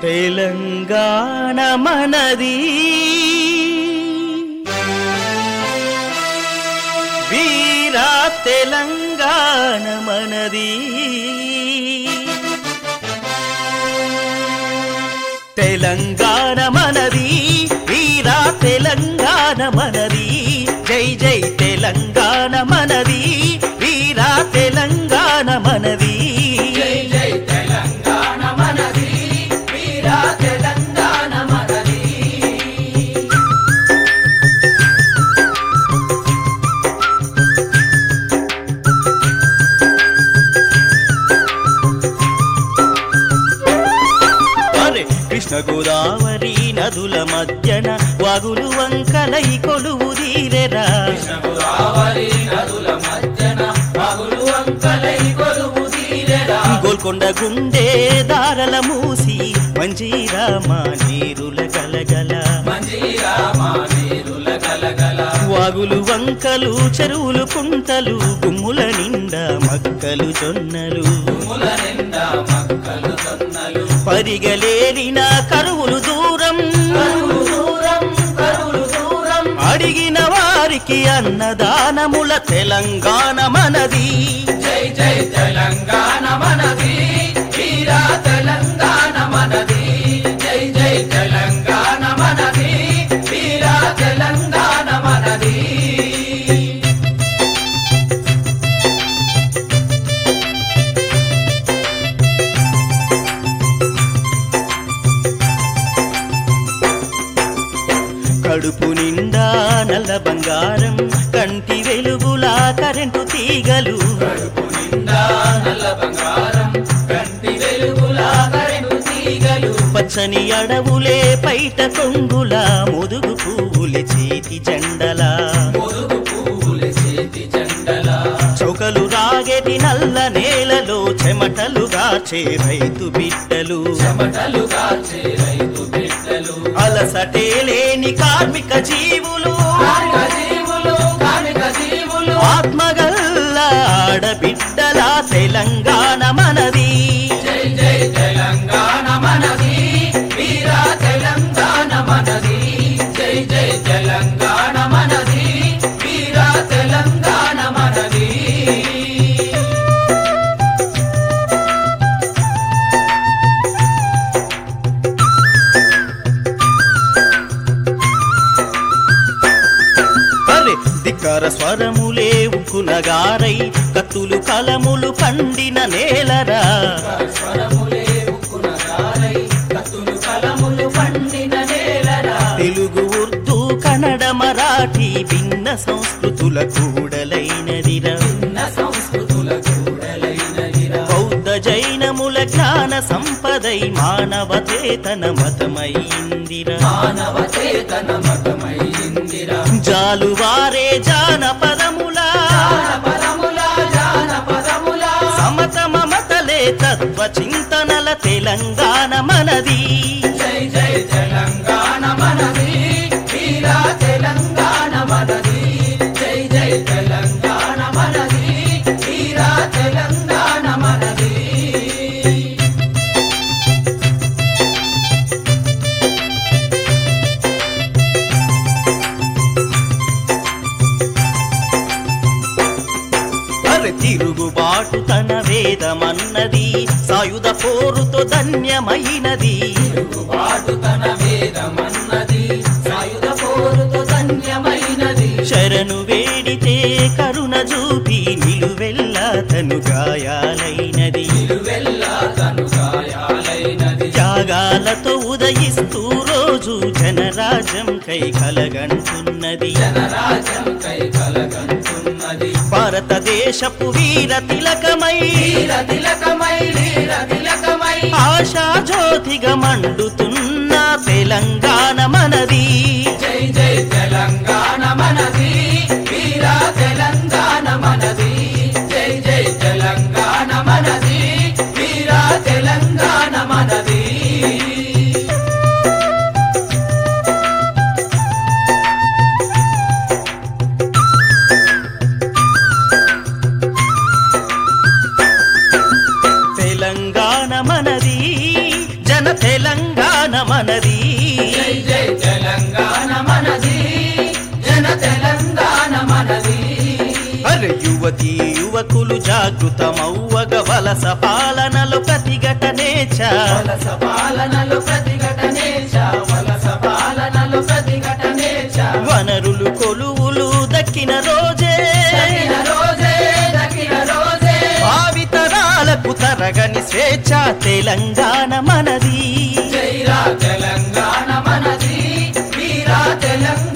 తెలంగాణ మనది వీరా తెలంగాణ మనది తెలంగాణ మనది వీరా తెలంగాణ మనది జై జై తెలంగాణ మనది వీరా తెలంగాణ మనది జై జై తెలంగాణ మనది వీరా తెలంగాణ మనది అరే కృష్ణ గోదావరి నదుల మధ్యన వాగులు వంకలై కొలువు తీరెరా గోదావరి నదుల మధ్యన పగులు వంకలై కొలువు తీరెరా గోల్కొండ గుండె దారల మూసి మంజీరామా నీరుల గలగల మంజీరామ నీరుల గలగల వాగులు వంకలు చెరువులు కుంటలు గుమ్ముల నిండా మక్కలు జొన్నలు ముల నిండా మక్కలు సొన్నలు పరిగలేలిన కరువులు దూరం కరువులు దూరం కరువులు దూరం అడిగిన వారికి అన్నదానముల తెలంగాణ మనది జై జై తెలంగాణ మనది వీరా తెలంగాణ మనది జై జై తెలంగాణ మనది వీరా తెలంగాణ మనది కడుపు నిండా నల్ల బంగారం కంటి వెలుగులా కరెంటు తీగలు కడుపు నిండా నల్ల బంగారం కంటి వెలుగులా కరెంటు తీగలు పచ్చని అడవులే పైట కొంగుల ముదుగు పువ్వులే చేతి జెండలా మురుగు పువ్వుల చేతి జెండల చౌకలు రాగేటి నల్ల నేలలో చెమటలు గాచే రైతు బిడ్డలు చెమటలు కాచే రైతు బిడ్డలు అలసటే లేని కార్మిక జీవులు కార్మిక జీవులు కార్మిక జీవులు ఆత్మగల్ల ఆడబిడ్డల తెలంగాణ మనది జై జై తెలంగాణ మనది వీరా తెలంగాణ మనది జై జై తెలంగాణ మనది వీరా తెలంగాణ మనది అరే ధిక్కార స్వరములే ఉక్కునగారై కత్తులు కలములు పండిన నేలరా స్వరములే ఉక్కున గారై కత్తులు కలములు పండిన నేలరా తెలుగు ఉర్దూ కన్నడ మరాఠీ భిన్న సంస్కృతుల కూడలైనదిరా చిన్న సంస్కృతుల కూడలైనదిరా బౌద్ధ జైనముల జ్ఞాన సంపదై మానవచేతన మతమైందిరా మానవ చేతన మతమైందిరా జాలువారే జానపదముల జానపదముల జానపదముల సమత మమతలే తత్వ చింతనల తెలంగాణ మనది జై జై తెలంగాణ మనది వీరా తెలంగాణ మనది జై జై తెలంగాణ మనది వీరా తెలంగాణ మనది అరె తిరుగుబాటు తన వేదమన్నది సాయుధ పోరుతో ధన్యమైనది తిరుగుబాటు తన వేదమన్నది సాయుధ పోరుతో ధన్యమైనది శరణు వేడితే కరుణ చూపి నిలువెల్ల తను గాయాలైనది నిలువెల్లా తను గాయాలైనది త్యాగాలతో ఉదయిస్తూ రోజు జనరాజ్యం కై కలగంటున్నది జనరాజం కై కలగంటున్నది భారతదేశపు వీర తిలకమై వీర తిలకమై వీర తిలకమై ఆశా జ్యోతిగా మండుతున్న తెలంగాణ మనది జై జై తెలంగాణ మనది వీరా తెలంగాణ మనది జై జై తెలంగాణ మనది వీరా తెలంగాణ మనది తెలంగాణ మనది జన జన తెలంగాణ మనది జై జై తెలంగాణ మనది జన తెలంగాణ మనది అరే యువతి యువకులు జాగృతమవ్వగ వలస పాలనలో ప్రతిఘటనే చ వలస పాలనలో ప్రతిఘటనే చ వలస పాలనలో ప్రతిఘటనే చ వనరులు కొలువులు దక్కిన రోజే దక్కిన రోజే దక్కిన రోజే భావితరాలకు తరగని స్వేచ్ఛ తెలంగాణ మనది జైరా తెలంగాణ మనది వీరా తెలంగాణ